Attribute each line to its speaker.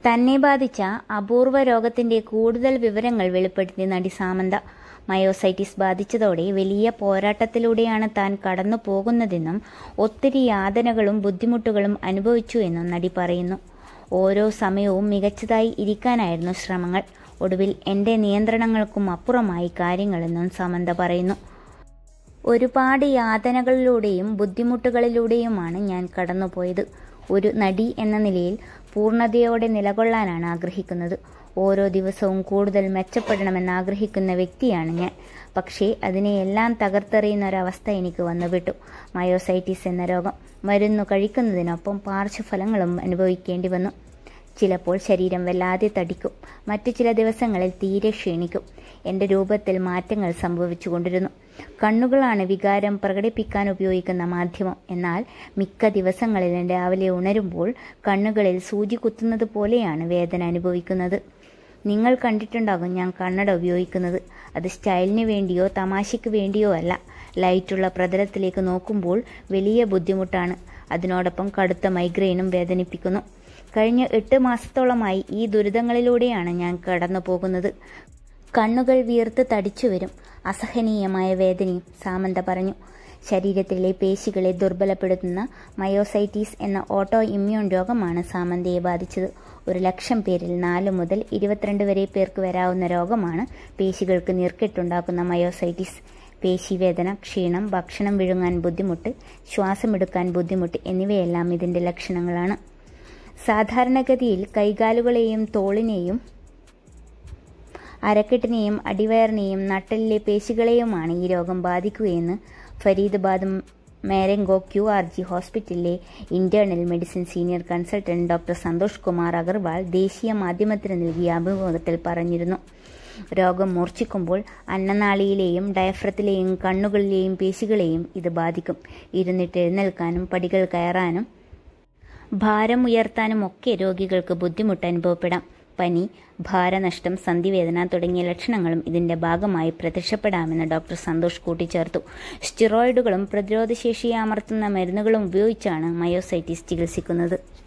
Speaker 1: തന്നെ ബാധിച്ച അപൂർവ രോഗത്തിന്റെ കൂടുതൽ വിവരങ്ങൾ വെളിപ്പെടുത്തി നടി സാമന്ത മയോസൈറ്റിസ് ബാധിച്ചതോടെ വലിയ പോരാട്ടത്തിലൂടെയാണ് താൻ കടന്നു പോകുന്നതെന്നും ഒത്തിരി യാതനകളും ബുദ്ധിമുട്ടുകളും അനുഭവിച്ചു എന്നും നടി പറയുന്നു ഓരോ സമയവും മികച്ചതായി ഇരിക്കാനായിരുന്നു ശ്രമങ്ങൾ ഒടുവിൽ എന്റെ നിയന്ത്രണങ്ങൾക്കും അപ്പുറമായി കാര്യങ്ങളെന്നും സമന്ത പറയുന്നു ഒരുപാട് യാതനകളിലൂടെയും ബുദ്ധിമുട്ടുകളിലൂടെയുമാണ് ഞാൻ കടന്നുപോയത് ഒരു നടി എന്ന നിലയിൽ പൂർണ്ണതയോടെ നിലകൊള്ളാനാണ് ആഗ്രഹിക്കുന്നത് ഓരോ ദിവസവും കൂടുതൽ മെച്ചപ്പെടണമെന്ന് ആഗ്രഹിക്കുന്ന വ്യക്തിയാണ് ഞാൻ പക്ഷേ അതിനെയെല്ലാം തകർത്തെറിയുന്ന ഒരവസ്ഥ എനിക്ക് വന്നുവിട്ടു മയോസൈറ്റിസ് എന്ന രോഗം മരുന്നു കഴിക്കുന്നതിനൊപ്പം പാർശ്വഫലങ്ങളും അനുഭവിക്കേണ്ടി വന്നു ചിലപ്പോൾ ശരീരം വല്ലാതെ തടിക്കും മറ്റു ചില ദിവസങ്ങളിൽ തീരെ ക്ഷീണിക്കും എന്റെ രൂപത്തിൽ മാറ്റങ്ങൾ സംഭവിച്ചുകൊണ്ടിരുന്നു കണ്ണുകളാണ് വികാരം പ്രകടിപ്പിക്കാൻ ഉപയോഗിക്കുന്ന മാധ്യമം എന്നാൽ മിക്ക ദിവസങ്ങളിലും രാവിലെ ഉണരുമ്പോൾ കണ്ണുകളിൽ സൂചി കുത്തുന്നത് പോലെയാണ് വേദന അനുഭവിക്കുന്നത് നിങ്ങൾ കണ്ടിട്ടുണ്ടാകും ഞാൻ കണ്ണട ഉപയോഗിക്കുന്നത് അത് സ്റ്റൈലിന് വേണ്ടിയോ തമാശയ്ക്ക് വേണ്ടിയോ അല്ല ലൈറ്റുള്ള പ്രതലത്തിലേക്ക് നോക്കുമ്പോൾ വലിയ ബുദ്ധിമുട്ടാണ് അതിനോടൊപ്പം കടുത്ത മൈഗ്രെയിനും വേദനിപ്പിക്കുന്നു കഴിഞ്ഞ എട്ട് മാസത്തോളമായി ഈ ദുരിതങ്ങളിലൂടെയാണ് ഞാൻ കടന്നു പോകുന്നത് കണ്ണുകൾ വീർത്ത് തടിച്ചു വരും അസഹനീയമായ വേദനയും സാമന്ത പറഞ്ഞു ശരീരത്തിലെ പേശികളെ ദുർബലപ്പെടുത്തുന്ന മയോസൈറ്റീസ് എന്ന ഓട്ടോ ഇമ്മ്യൂൺ രോഗമാണ് സാമന്തയെ ബാധിച്ചത് ഒരു ലക്ഷം പേരിൽ നാല് മുതൽ ഇരുപത്തിരണ്ട് വരെ പേർക്ക് വരാവുന്ന രോഗമാണ് പേശികൾക്ക് നീർക്കെട്ടുണ്ടാക്കുന്ന മയോസൈറ്റിസ് പേശിവേദന ക്ഷീണം ഭക്ഷണം വിഴുങ്ങാൻ ബുദ്ധിമുട്ട് ശ്വാസമെടുക്കാൻ ബുദ്ധിമുട്ട് എന്നിവയെല്ലാം ഇതിന്റെ ലക്ഷണങ്ങളാണ് സാധാരണഗതിയിൽ കൈകാലുകളെയും തോളിനെയും അരക്കെട്ടിനെയും അടിവയറിനെയും നട്ടലിലെ പേശികളെയുമാണ് ഈ രോഗം ബാധിക്കുകയെന്ന് Faridabad Marengo Q R G ഹോസ്പിറ്റലിലെ internal medicine senior consultant doctor Santosh Kumar Agarwal ദേശീയ മാധ്യമത്തിന് നൽകിയ അഭിമുഖത്തിൽ പറഞ്ഞിരുന്നു രോഗം മൂർച്ഛിക്കുമ്പോൾ അന്നനാളിയിലെയും ഡയഫ്രത്തിലെയും കണ്ണുകളിലെയും പേശികളെയും ഇത് ബാധിക്കും ഇരുന്നിട്ട് എഴുന്നേൽക്കാനും പടികൾ കയറാനും ഭാരം ഉയർത്താനും ഒക്കെ രോഗികൾക്ക് ബുദ്ധിമുട്ട് അനുഭവപ്പെടാം പനി ഭാരനഷ്ടം സന്ധിവേദന തുടങ്ങിയ ലക്ഷണങ്ങളും ഇതിന്റെ ഭാഗമായി പ്രത്യക്ഷപ്പെടാമെന്ന് ഡോക്ടർ സന്തോഷ് കൂട്ടിച്ചേർത്തു സ്റ്റിറോയിഡുകളും പ്രതിരോധശേഷിയെ അമർത്തുന്ന മരുന്നുകളും ഉപയോഗിച്ചാണ് മയോസൈറ്റിസ് ചികിത്സിക്കുന്നത്